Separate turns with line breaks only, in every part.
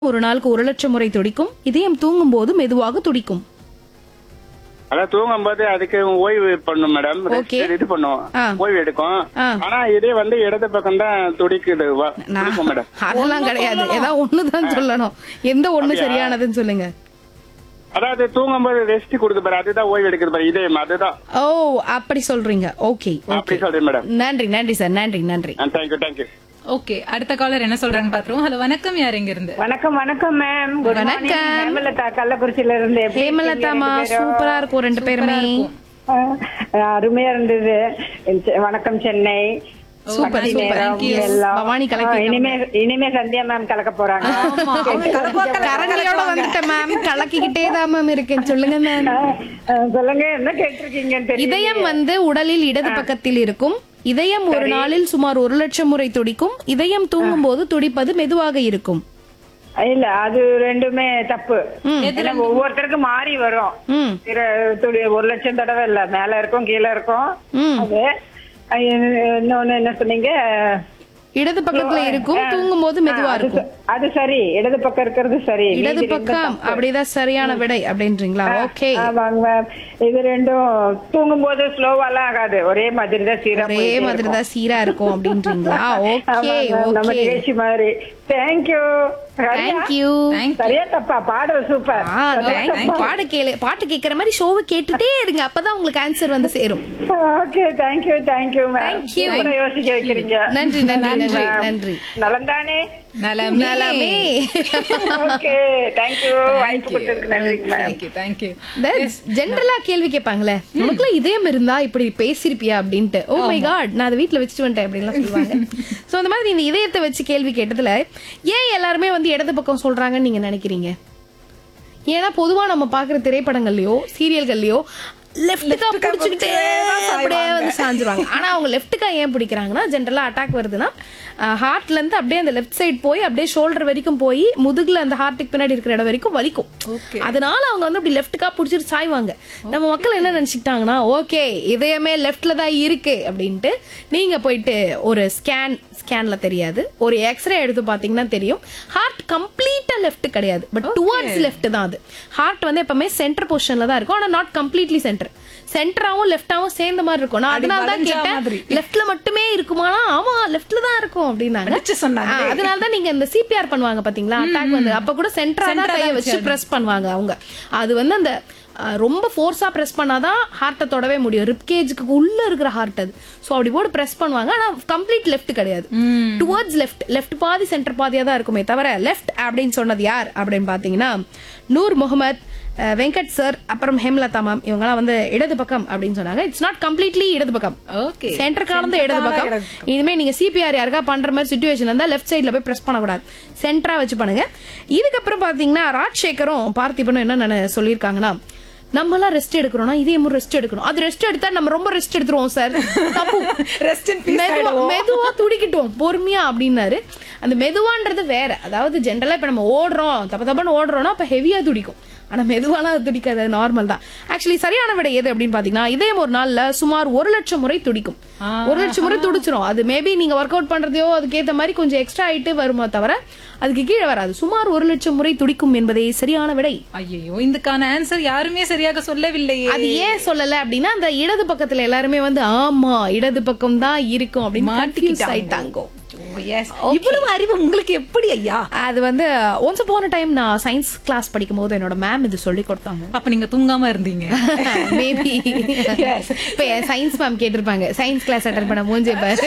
ஒரு நாளுக்கு ஒரு லட்சம் முறை துடிக்கும் இதயம் தூங்கும் போது மெதுவாக துடிக்கும்
அதான் தூங்கும் போது அதுக்கு ஓய்வு பண்ணும் மேடம்
Okay.
Rest இது பண்ணும்
ஆ.
ஓய்வு எடுக்கும்
ஆ.
ஆனா இதே வந்து இடது பக்கம் தான் துடிக்குது வா-
நான்
துடிக்கும் மேடம்
அதெல்லாம் கிடையாது ஏதாவது ஒண்ணுதான் சொல்லணும் எந்த ஒண்ணு
அப்படியா?
சரியானதுன்னு சொல்லுங்க
அதாவது தூங்கும் போது ரெஸ்ட் கொடுக்குது பாரு அதுதான் ஓய்வு எடுக்குது பாரு இதயம் அதுதான்
ஓ அப்படி சொல்றீங்க ஓகே
அப்படி
ஓகே
சொல்றேன் மேடம்
நன்றி நன்றி சார் நன்றி நன்றி
தேங்க்யூ தேங்க்யூ
ஓகே அடுத்த காலர் என்ன சொல்றாங்க பாத்துருவோம் ஹலோ வணக்கம் யார் இங்க இருந்து
வணக்கம் வணக்கம் மேம் குட் மார்னிங்
வணக்கம்.
ஹேமலதா கள்ளக்குறிச்சியில இருந்து எப்படி
ஹேமலதாமா
இருக்கீங்க ரெண்டு பேரும்?
சூப்பரா இருக்கும் ரெண்டு பேருமே
ஆ, அருமையா இருந்தது செ- வணக்கம் சென்னை
சூப்பர்
மணி
சூப்பர்
நேரம் எல்லாம்.
பவானி
ஆ,
கலக்கி
இனிமே இனிமே சந்தியா மேம் கலக்க போறாங்க
கரண்டியோட வந்துட்டேன் மேம் கலக்கிக்கிட்டே தான் மேம் இருக்கேன் சொல்லுங்க மேம்
ஆ, ஆ, சொல்லுங்க என்ன கேட்டிருக்கீங்கன்னு தெரியும்
இதயம் வந்து உடலில் இடது பக்கத்தில் இருக்கும் இதயம் ஒரு நாளில் சுமார் ஒரு லட்சம் முறை துடிக்கும் இதயம் தூங்கும் போது துடிப்பது மெதுவாக இருக்கும்
இல்ல அது ரெண்டுமே தப்பு ஏன்னா ஒவ்வொருத்தருக்கும் மாறி வரும்
ம்
சில துளி ஒரு லட்சம் தடவை இல்ல மேல இருக்கும் கீழே இருக்கும்
ம்
அது அஹ் இன்னொன்னு என்ன சொன்னீங்க
இடது பக்கத்துல இருக்கும் தூங்கும் போது மெதுவா
அது
இருக்கும்
ச- அது சரி இடது பக்கம் இருக்கிறது சரி
இடது
மீதி ரெண்டும்
பக்கம்
தப்பு.
அப்படிதான் சரியான விடை அப்படின்றீங்களா ஓகே
ஆமாங்க மேம் இது ரெண்டும் தூங்கும் போது ஸ்லோவாலாம் ஆகாது ஒரே மாதிரி தான் சீரா
ஒரே மாதிரி தான் சீரா இருக்கும் அப்படின்றீங்களா ஓகே
நம்ம
ஓகே
நிகழ்ச்சி மாதிரி தேங்க்யூ
தேங்க்யூ
சரியா தப்பா பாடல் சூப்பர்
ஆ தேங்க் பாடு கேளு பாட்டு கேக்குற மாதிரி ஷோவை கேட்டுட்டே இருங்க அப்பதான் உங்களுக்கு ஆன்சர் வந்து சேரும்
okay thank you thank you ma'am
Thank you.
சூப்பரா யோசிக்க வைக்கிறீங்க
நன்றி நன்றி நன்றி நன்றி
நலந்தானே
நலமே
நலமே
ஓகே தேங்க்யூ வாய்ப்பு கொடுத்ததுக்கு நன்றி மேம்
தேங்க்யூ தேங்க்யூ
ஜென்ரலா கேள்வி கேட்பாங்களே உனக்குலாம் இதயம் இருந்தா இப்படி பேசிருப்பியா அப்படின்ட்டு ஓ மை காட் நான் அதை வீட்ல வச்சுட்டு வந்துட்டேன் அப்படின்லாம் சொல்லுவாங்க சோ அந்த மாதிரி இந்த இதயத்தை வச்சு கேள்வி கேட்டதுல ஏன் எல்லாருமே வந்து இடது பக்கம் சொல்றாங்கன்னு நீங்க நினைக்கிறீங்க ஏன்னா பொதுவா நம்ம பாக்குற திரைப்படங்கள்லயோ சீரியல்கள்லயோ லெஃப்ட்டுக்கா பிடிச்சிக்கிட்டே அப்படியே வந்து சாஞ்சிருவாங்க ஆனா அவங்க லெஃப்ட்டுக்கா ஏன் பிடிக்கிறாங்கன்னா ஜென்ரலா அட்டாக் வருதுன்னா ஹார்ட்ல இருந்து அப்படியே அந்த லெஃப்ட் சைடு போய் அப்படியே ஷோல்டர் வரைக்கும் போய் முதுகுல அந்த ஹார்ட்டுக்கு பின்னாடி இருக்கிற இடம் வரைக்கும் வலிக்கும் அதனால அவங்க வந்து அப்படி லெஃப்ட்டுக்கா பிடிச்சிட்டு சாய்வாங்க நம்ம மக்கள் என்ன நினைச்சுக்கிட்டாங்கன்னா ஓகே இதயமே லெஃப்ட்ல தான் இருக்கு அப்படின்ட்டு நீங்க போயிட்டு ஒரு ஸ்கேன் ஸ்கேன்ல தெரியாது ஒரு எக்ஸ்ரே எடுத்து பாத்தீங்கன்னா தெரியும் ஹார்ட் கம்ப்ளீட்டா லெஃப்ட் கிடையாது பட் டுவர்ட்ஸ் லெஃப்ட் தான் அது ஹார்ட் வந்து எப்பவுமே சென்டர் பொசிஷன்ல தான் இருக்கும் ஆனா நாட் கம்ப்ளீட்லி சென்டர் சென்டராவும் லெஃப்டாவும் சேர்ந்த மாதிரி இருக்கும் நான் அதனால தான்
வளைஞ்சா
கேட்டேன்
மாதிரி.
லெஃப்ட்ல மட்டுமே இருக்குமானா ஆமா லெஃப்ட்ல தான் இருக்கும் அப்படின்னாங்க
அடிச்சு சொன்னாங்க.
ஆ, அதனால தான் நீங்க இந்த சிபிஆர் பண்ணுவாங்க பாத்தீங்களா அட்டாக் வந்து அப்ப கூட சென்டரா தான்
Central-ஆ
கைய வச்சு பிரஸ் பண்ணுவாங்க அவங்க அது வந்து அந்த ஆ, ரொம்ப ஃபோர்ஸா பிரஸ் பண்ணாதான் ஹார்ட்டை தொடவே முடியும் ரிப்கேஜுக்கு உள்ள இருக்கிற ஹார்ட் அது சோ அப்படி போட்டு பிரஸ் பண்ணுவாங்க ஆனா கம்ப்ளீட் லெஃப்ட் கிடையாது டுவர்ட்ஸ் லெஃப்ட் லெஃப்ட் பாதி சென்டர் பாதியா தான் இருக்குமே தவிர லெஃப்ட் அப்படின்னு சொன்னது யார் அப்படின்னு பாத்தீங்கன்னா நூர் முகமது அஹ், வெங்கட் சார் அப்புறம் ஹேம்லதா மேம் இவங்கலாம் வந்து இடது பக்கம் அப்படின்னு சொன்னாங்க இட்ஸ் நாட் கம்ப்ளீட்லி இடது பக்கம்
ஓகே
சென்டர் கலந்து இடது பக்கம் இனிமே நீங்க சிபிஆர் யாருக்கா பண்ற மாதிரி சுச்சுவேஷன் இருந்தா லெஃப்ட் சைடுல போய் பிரஸ் பண்ணக்கூடாது சென்டரா வச்சு பண்ணுங்க இதுக்கப்புறம் பாத்தீங்கன்னா ராஜ்சேகரும் பார்த்திபனும் என்ன நினை- சொல்லியிருக்காங்கன்னா நம்ம எல்லாம் ரெஸ்ட் எடுக்கிறோம்னா இதே ரெஸ்ட் எடுக்கணும் அது ரெஸ்ட் எடுத்தா நம்ம ரொம்ப ரெஸ்ட் எடுத்துருவோம் சார் தப்பு
Rest in peace
மெதுவா மெதுவா துடிக்கிட்டோம் பொறுமையா அப்படின்னாரு அந்த மெதுவான்றது வேற அதாவது ஜென்ரலா இப்ப நம்ம ஓடுறோம் தப்ப தப்பன்னு ஓடுறோம்னா அப்ப ஹெவியா துடிக்கும் ஆனா மெதுவாலாம் அது துடிக்காது நார்மல் தான் ஆக்சுவலி சரியான விடை எது அப்படின்னு பாத்தீங்கன்னா இதயம் ஒரு நாள்ல சுமார் ஒரு லட்சம் முறை துடிக்கும் ஒரு லட்சம் முறை துடிச்சிரும் அது மேபி நீங்க ஒர்க் அவுட் பண்றதையோ அதுக்கேத்த மாதிரி கொஞ்சம் எக்ஸ்ட்ரா ஆயிட்டு வருமோ தவிர அதுக்கு கீழே வராது சுமார் ஒரு லட்சம் முறை துடிக்கும் என்பதே சரியான விடை
ஐயோ இதுக்கான ஆன்சர் யாருமே சரியாக சொல்லவில்லையே
அது ஏன் சொல்லல அப்படின்னா அந்த இடது பக்கத்துல எல்லாருமே வந்து ஆமா இடது பக்கம் தான் இருக்கும் அப்படின்னு confuse ஆயிட்டாங்க
இவ்வளவு அறிவு உங்களுக்கு எப்படி ஐயா
அது வந்து ஒன்ஸ் போன டைம் நான் சயின்ஸ் கிளாஸ் படிக்கும் போது என்னோட மேம் இது சொல்லி கொடுத்தாங்க
அப்ப நீங்க தூங்காம இருந்தீங்க
மேபி இப்ப சயின்ஸ் மேம் கேட்டிருப்பாங்க சயின்ஸ் கிளாஸ் அட்டன் பண்ண மூஞ்சே பாரு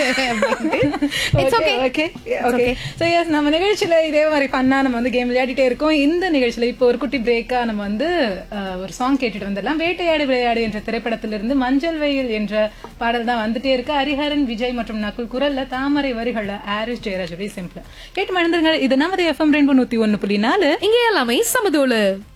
it's okay
okay okay so yes நம்ம நிகழ்ச்சியில இதே மாதிரி ஃபன்னா நம்ம வந்து கேம் விளையாடிட்டே இருக்கோம் இந்த நிகழ்ச்சியில இப்போ ஒரு குட்டி பிரேக்கா நம்ம வந்து அஹ், ஒரு சாங் கேட்டுட்டு வந்துடலாம் வேட்டையாடு விளையாடு என்ற திரைப்படத்திலிருந்து மஞ்சள் வெயில் என்ற பாடல் தான் வந்துட்டே இருக்கு ஹரிஹரன் விஜய் மற்றும் நகுல் குரல்ல தாமரை வரிகள்ல ஆரிஸ் ஜெயராஜ் அப்படி சிம்பிள் கேட்டு மறந்துருங்க இது நமது எஃப்எம் ரெண்டு நூத்தி ஒன்னு புள்ளி நாலு
இங்க எல்லாமே சமதோளு